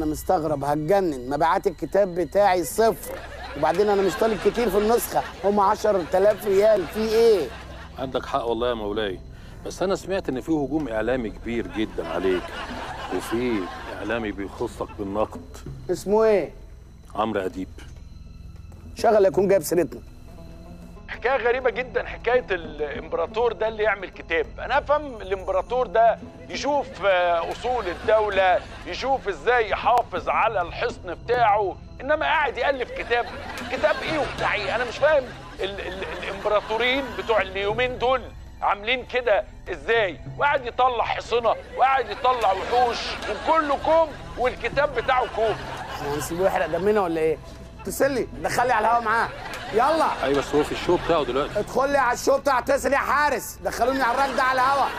مستغرب هتجنن مبيعات الكتاب بتاعي صفر وبعدين انا مش طالب كتير في النسخه هم 10000 ريال في ايه عندك حق والله يا مولاي بس انا سمعت ان في هجوم اعلامي كبير جدا عليك وفي اعلامي بيخصك بالنقد اسمه ايه عمرو اديب شغل يكون جايب سيرتنا حكايه غريبه جدا حكايه الامبراطور ده اللي يعمل كتاب انا افهم الامبراطور ده يشوف آه، اصول الدوله يشوف ازاي يحافظ على الحصن بتاعه انما قاعد يالف كتاب كتاب ايه وبتاع ايه انا مش فاهم ال ال الامبراطورين بتوع اليومين دول عاملين كده ازاي وقاعد يطلع حصنه وقاعد يطلع وحوش وكله كوم والكتاب بتاعه كوم احنا هنسيبه يحرق دمنا ولا ايه تسلي دخلي على الهوا معاه يلا ايوه بس هو في الشو بتاعه دلوقتي ادخل لي على الشو بتاع تسلي يا حارس دخلوني على الراجل ده على الهوا